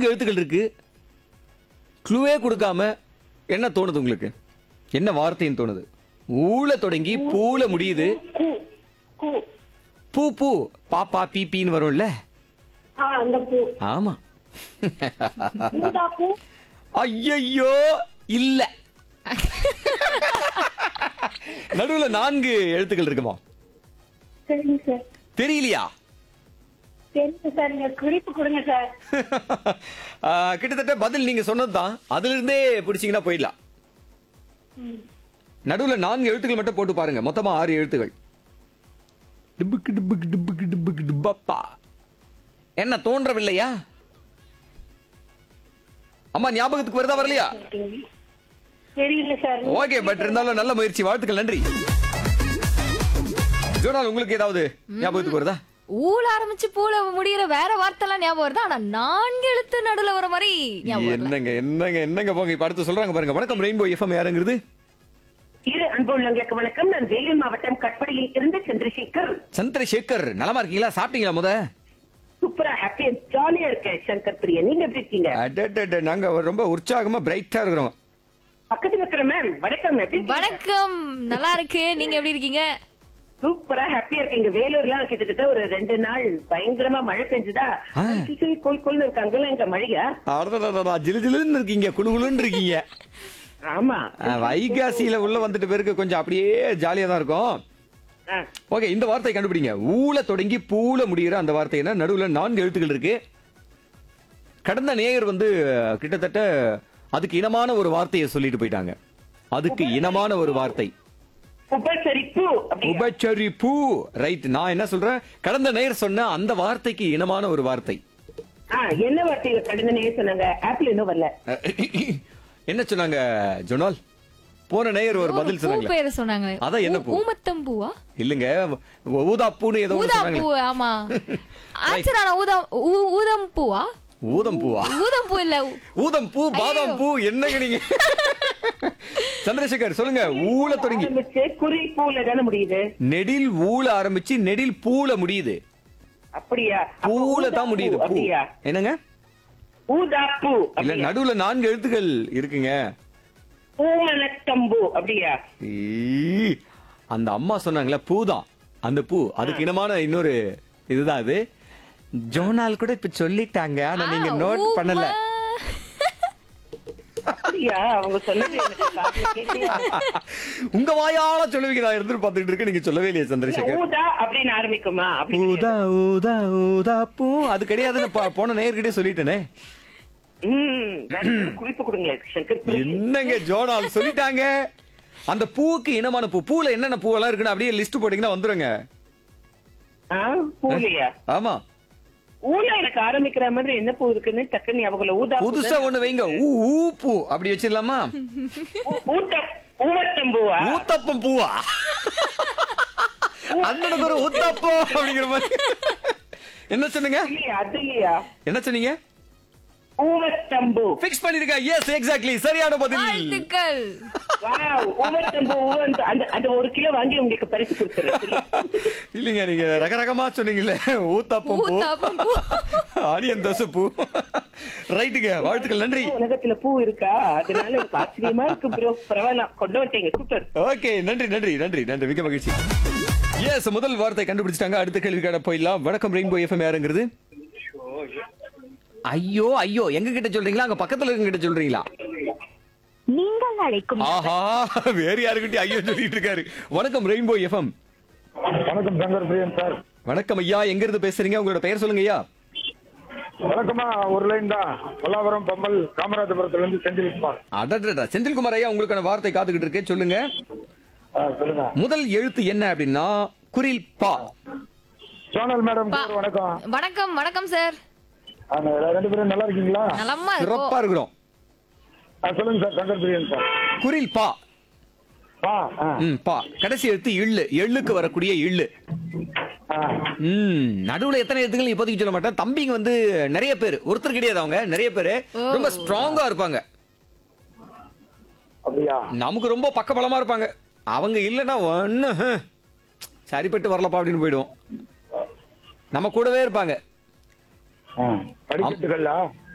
நான்கு எழுத்துக்கள் இருக்கு க்ளூவே கொடுக்காம என்ன தோணுது உங்களுக்கு என்ன வார்த்தைன்னு தோணுது ஊல தொடங்கி பூல முடியுது கூ கூ பூ பூ பாப்பா பீப்பின்னு வரும்ல ஆ அந்த பூ ஆமா ஊதா பூ ஐயையோ இல்ல நடுவுல நான்கு எழுத்துக்கள் இருக்குமா சரிங்க சார் தெரியலையா சரிங்க சார் நீங்க குறிப்பு கொடுங்க சார் ஆ, கிட்டத்தட்ட பதில் நீங்க சொன்னதுதான் அதுல இருந்தே பிடிச்சீங்கன்னா போயிடலாம் நடுவுல நான்கு எழுத்துக்கள் மட்டும் போட்டு பாருங்க மொத்தமா ஆறு எழுத்துக்கள் டிப்புக்கு டிப்புக்கு டிப்புக்கு டிப்புக்கு டிப்பப்பா என்ன தோன்றவில்லையா அம்மா ஞாபகத்துக்கு வருதா வரலையா தெரியல சார் ஓகே பட் இருந்தாலும் நல்ல முயற்சி வாழ்த்துக்கள் நன்றி ஜோனால் உங்களுக்கு ஏதாவது ஞாபகத்துக்கு வருதா ஊழ ஆரம்பிச்சு பூல முடியிற வேற வார்த்தை எல்லாம் ஞாபகம் வருது ஆனா நான்கு எழுத்து நடுவுல வர மாதிரி ஞாபகம் வரல. என்னங்க என்னங்க என்னங்க போங்க இப்ப அடுத்து சொல்றாங்க பாருங்க வணக்கம் ரெயின்போ எஃப்எம் யாருங்கிறது இரு அன்புள்ளங்களுக்கு வணக்கம் நான் வேலூர் மாவட்டம் கட்படியில் இருந்து சந்திரசேகர் சந்திரசேகர் நலமா இருக்கீங்களா சாப்பிட்டீங்களா முத சூப்பரா ஹாப்பியா ஜாலியா இருக்கேன் சங்கர் பிரியா நீங்க எப்படி இருக்கீங்க அடடட, நாங்க ரொம்ப உற்சாகமா பிரைட்டா இருக்கிறோம் பக்கத்துல இருக்கிற மேம் வணக்கம் எப்படி இருக்கீங்க? வணக்கம் நல்லா இருக்கு நீங்க எப்படி இருக்கீங்க சூப்பரா ஹாப்பியா இருக்கீங்க வேலூர்லாம் கிட்டத்தட்ட ஒரு ரெண்டு நாள் பயங்கரமா மழை பெஞ்சுதா ஆ. கோல் கோல்னு இருக்கு அங்கெல்லாம் எங்க மழையா அடடடடா, ஜிலு ஜிலுன்னு இருக்கீங்க குளுகுளுன்னு இருக்கீங்க ஆமா ஆ, வைகாசியில உள்ள வந்துட்டு பேருக்கு கொஞ்சம் அப்படியே ஜாலியா தான் இருக்கும் ஆ. ஓகே இந்த வார்த்தை கண்டுபிடிங்க ஊல தொடங்கி பூல முடிகிற அந்த வார்த்தை என்ன நடுவுல நான்கு எழுத்துக்கள் இருக்கு கடந்த நேயர் வந்து கிட்டத்தட்ட அதுக்கு இனமான ஒரு வார்த்தையை சொல்லிட்டு போயிட்டாங்க அதுக்கு இனமான ஒரு வார்த்தை உபசரிப்பு அப்படியா? உபச்சரி பூ ரைட் நான் என்ன சொல்றேன் கடந்த நேயர் சொன்ன அந்த வார்த்தைக்கு இனமான ஒரு வார்த்தை ஆ, என்ன வார்த்தையில கடந்த நேரம் சொன்னாங்க ஆப்பிள் இன்னும் வரல என்ன சொன்னாங்க ஜொனால் போன நேயர் ஒரு ஒரு பதில் பூ சொன்னாங்க பேரு சொன்னாங்களே அதான் என்ன பூ? ஊமத்தம் பூவா இல்லங்க ஊதாப்பூன்னு ஏதோ ஒண்ணு ஊதா சொன்னாங்களே. பூ ஆமா ஆன்சர் ஆனா ஊதா ஊ- ஊதம் பூவா ஊதம் பூவா ஊதம் பூ இல்ல ஊதம் பூ பாதாம் ஐயோ. பூ என்னங்க நீங்க சந்திரசேகர் சொல்லுங்க ஊல தொடங்கி ஆரம்பிச்சு குறி பூல தானே முடியுது நெடில் ஊல ஆரம்பிச்சு நெடில் பூல முடியுது அப்படியா அப்ப பூல ஊதா தான் முடியுது பூ, பூ அப்படியா என்னங்க ஊதா பூ இல்ல அப்படியா? நடுவுல நான்கு எழுத்துக்கள் இருக்குங்க பூமணத்தம்பூ அப்படியா ஈ, அந்த அம்மா சொன்னாங்களே பூதான் அந்த பூ அதுக்கு இனமான இன்னொரு இதுதான் அது ஜோனால் கூட இப்ப சொல்லிட்டாங்க ஆனா நீங்க ஆ, நோட் ஊம. பண்ணல அப்படியா அவங்க சொன்னது எனக்கு காதுல கேட்கவே இல்லை. உங்க வாயால சொல்லுவீங்க நான் இருந்து பாத்துட்டு இருக்கேன் நீங்க சொல்லவே இல்லையே சந்திரசேகர் ஊதா அப்படின்னு ஆரம்பிக்குமா அப்படி ஊதா ஊதா ஊதா பூ அது கிடையாதுன்னு பா- போன நேர்கிட்டே சொல்லிட்டேனே ம், வேற ஒரு குறிப்பு கொடுங்களேன் சங்கர் பிரியா. என்னங்க ஜோனால் சொல்லிட்டாங்க அந்த பூவுக்கு இனமான பூ பூல என்னென்ன பூவெல்லாம் இருக்குன்னு அப்படியே லிஸ்ட் போட்டீங்கன்னா வந்துருங்க ஆ, பூலையா ஆமா ஊல எனக்கு ஆரம்பிக்கிற மாதிரி என்ன பூ இருக்குன்னு டக்குன்னு ஞாபகம் இல்ல. ஊதா பூ புதுசா ஒண்ணு வைங்க ஊ ஊ பூ அப்படி வச்சிடலாமா ஊ- ஊத்த- ஊவத்தம்பூவா ஊத்தப்பம் பூவா அண்ணனுக்கு ஒரு ஊத்தப்பம் அப்படிங்கிற மாதிரி என்ன சொன்னீங்க இல்லையா அது இல்லையா என்ன சொன்னீங்க ஊவத்தம்பூ பிக்ஸ் பண்ணிருக்க எஸ் எக்ஸாக்ட்லி சரியான பதில் வாழ்த்துக்கள் வாவ், ஊவத்தம்பூ ஊவந்த- அந்த அந்த ஒரு கிலோ வாங்கி உங்களுக்கு பரிசு கொடுத்துறேன் இல்லைங்க நீங்க ரகரகமா சொன்னீங்கல்ல ஊத்தப்பம் பூ ஊத்தாப்பம் பூ. ஆனியன் தோசை பூ ரைட்டுங்க வாழ்த்துக்கள் நன்றி உலகத்துல பூ இருக்கா அதனால எனக்கு ஆச்சரியமா இருக்கு ப்ரோ பரவாயில்ல கொண்டு வந்துட்டீங்க சூப்பர் ஓகே நன்றி நன்றி நன்றி நன்றி மிக மகிழ்ச்சி எஸ் முதல் வார்த்தை கண்டுபிடிச்சிட்டாங்க அடுத்த கேள்விக்கான போயிடலாம் வணக்கம் ரெயின்போ எஃப்எம் யாருங்கிறது ஐயோ ஐயோ எங்க கிட்ட சொல்றீங்களா அங்க பக்கத்துல இருக்க கிட்ட சொல்றீங்களா நீங்கள் அழைக்கும் ஆஹா வேற யாருக்கிட்டயும் ஐயோ சொல்லிட்டு இருக்காரு வணக்கம் ரெயின்போ எஃப்எம் வணக்கம் சங்கர் பிரியன் சார் வணக்கம் ஐயா எங்க இருந்து பேசுறீங்க உங்களோட பெயர் சொல்லுங்க ஐயா வணக்கமா ஒரு லைன் தான் பல்லாவரம் பம்பல் காமராஜபுரத்துல இருந்து செந்தில்குமார் அடடா செந்தில்குமார் ஐயா உங்களுக்கான வார்த்தை காத்துக்கிட்டு இருக்கேன் சொல்லுங்க ஆ, சொல்லுங்க முதல் எழுத்து என்ன அப்படின்னா குரில் பா சோனல் மேடம் பா. வணக்கம் வணக்கம் வணக்கம் சார் ஆ, ரெண்டு பேரும் நல்லா இருக்கீங்களா நலமா சிறப்பா இருக்கும் இருக்கிறோம் ஆ, சொல்லுங்க சார் சங்கர் பிரியன் சார் குரில் பா ஆ ஆ, ம் பா கடைசி எழுத்து இள்ளு எள்ளுக்கு வரக்கூடிய இள்ளு ஆ. ம் நடுவுல எத்தனை எழுத்துக்கள் இப்போதைக்கு சொல்ல மாட்டேன் தம்பிங்க வந்து நிறைய பேர் ஒருத்தர் கிடையாது அவங்க நிறைய பேர் ரொம்ப ஸ்ட்ராங்கா இருப்பாங்க அப்படியா நமக்கு ரொம்ப பக்கபலமா இருப்பாங்க அவங்க இல்லைன்னா ஒண்ணு ஹம், சரிப்பட்டு வரலப்பா அப்படின்னு போயிடுவோம் நம்ம கூடவே இருப்பாங்க ஆ. படிக்கட்டுகளா